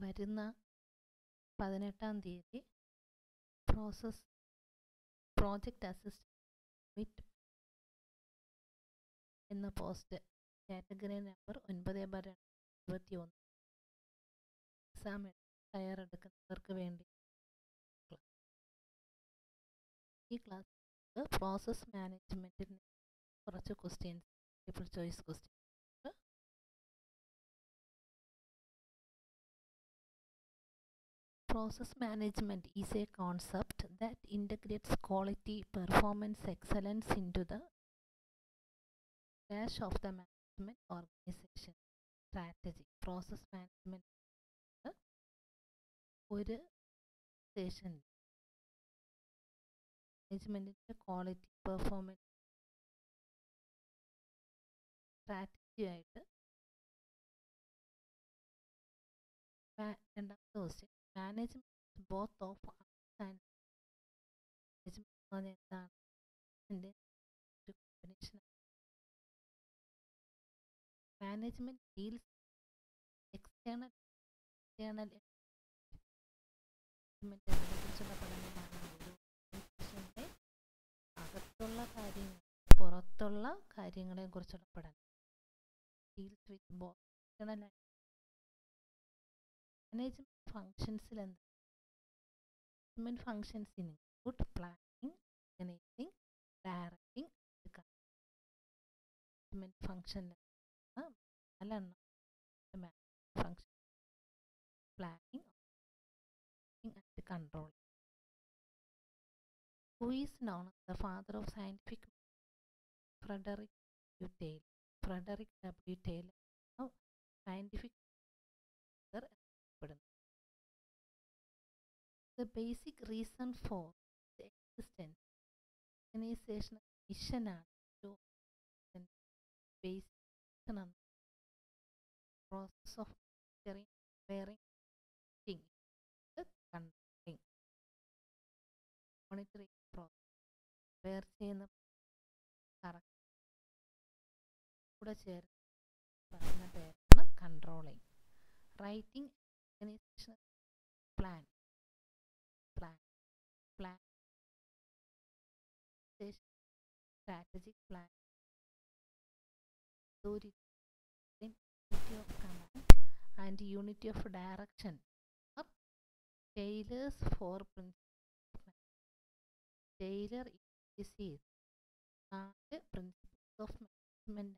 വരുന്ന പതിനെട്ടാം തീയതി പ്രോസസ് പ്രോജക്റ്റ് അസിസ്റ്റൻറ്റ് വിത്ത് എന്ന പോസ്റ്റ് കാറ്റഗറി നമ്പർ ഒൻപത് ബാർ ഇരുപത്തി ഒന്ന് എക്സാം തയ്യാറെടുക്കുന്നവർക്ക് വേണ്ടി ഈ ക്ലാസ് പ്രോസസ് മാനേജ്മെൻറ്റിന് കുറച്ച് questions multiple choice question Process management is a concept that integrates quality, performance, excellence into the dash of the management organization strategy. Process management ഒരു station മാനേജ്മെൻറ്റിൻ്റെ quality performance strategy ആയിട്ട് രണ്ടാമത്തെ question management both of and management എന്താണ് എൻ്റെ ഒരു combination management deals external internal കുറിച്ചുള്ള പഠനമാണ് ഒരു ഓർഗനൈസേഷൻ്റെ അകത്തുള്ള കാര്യങ്ങൾ പുറത്തുള്ള കാര്യങ്ങളെ കുറിച്ചുള്ള പഠനം deals with both external management ഫങ്ഷൻസിൽ എന്ത് management functions include planning organising directing management function നാലെണ്ണം function planning and control who is known as the father of scientific Frederick W. Taylor. Frederick W. Taylor, scientific അറിയപ്പെടുന്നു The basic reason for the existence organisation മിഷനാണ് ഒരു basic process of wearing controlling monitoring process wear ചെയ്യുന്ന correct കൂടെ ചേർന്ന് പറയുന്ന പേരാണ് controlling writing organization plan plan plan strategic plan authority unity of command and unity of direction are Taylor's four principles Taylor is നാല് principles of management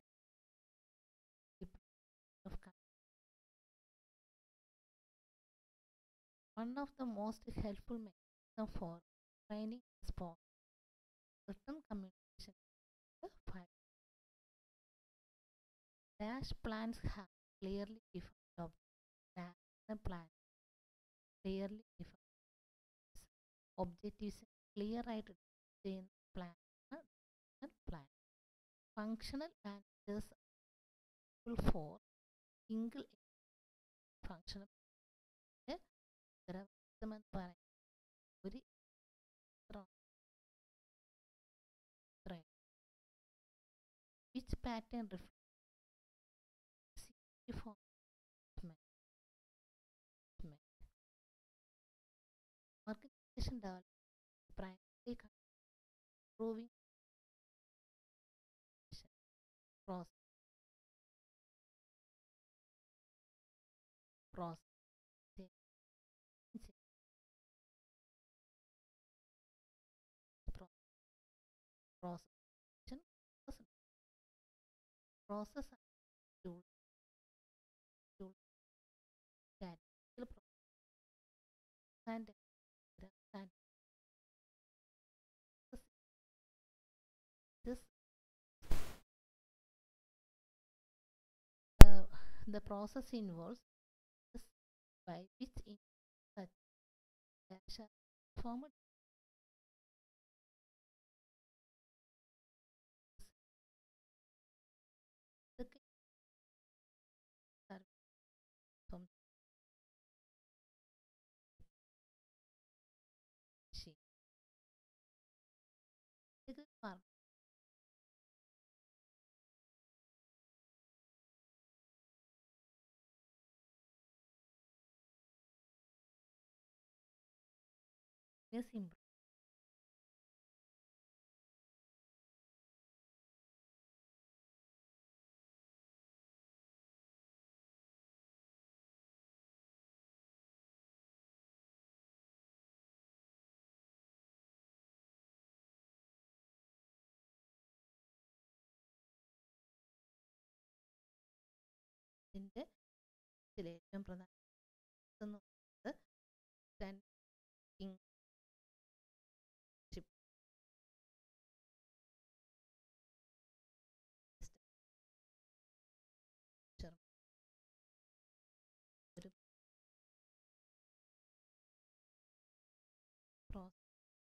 of command One of the most helpful mechanisms for training is for written communication. Five. Dash plans have clearly defined objectives. Dash plan clearly defined objectives. Clear ആയിട്ട് ചെയ്യുന്ന plan plan functional managers for single functional ഉത്തരവാദിത്തമെന്ന് പറയും ഒരു which pattern organization development primary improving process process process process tool tool statistical process and and this uh, the process involves this by which in such dash format ഇതൊക്കെ ഇത് continuous improvement. ഇതിൻ്റെ ഇതിൽ ഏറ്റവും പ്രധാന എന്ന് പറയുന്നത് ടെൻഷിപ്പ് ഒരു process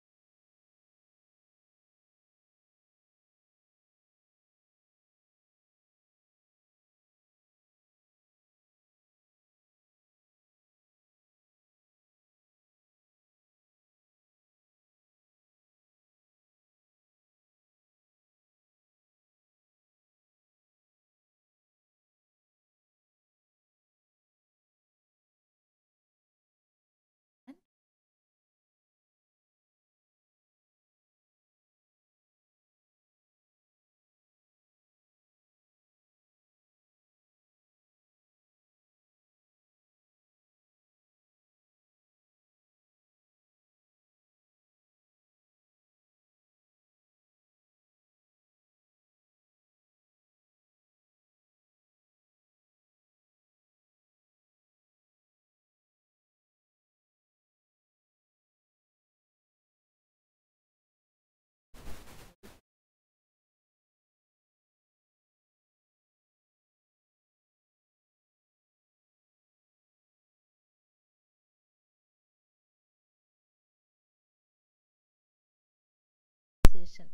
sensation.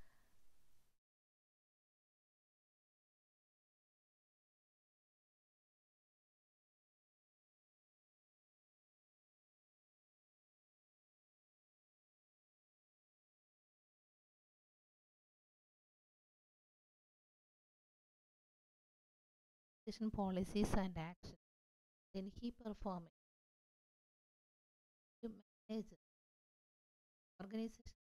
Organization policies and action. Then he performing to manage organization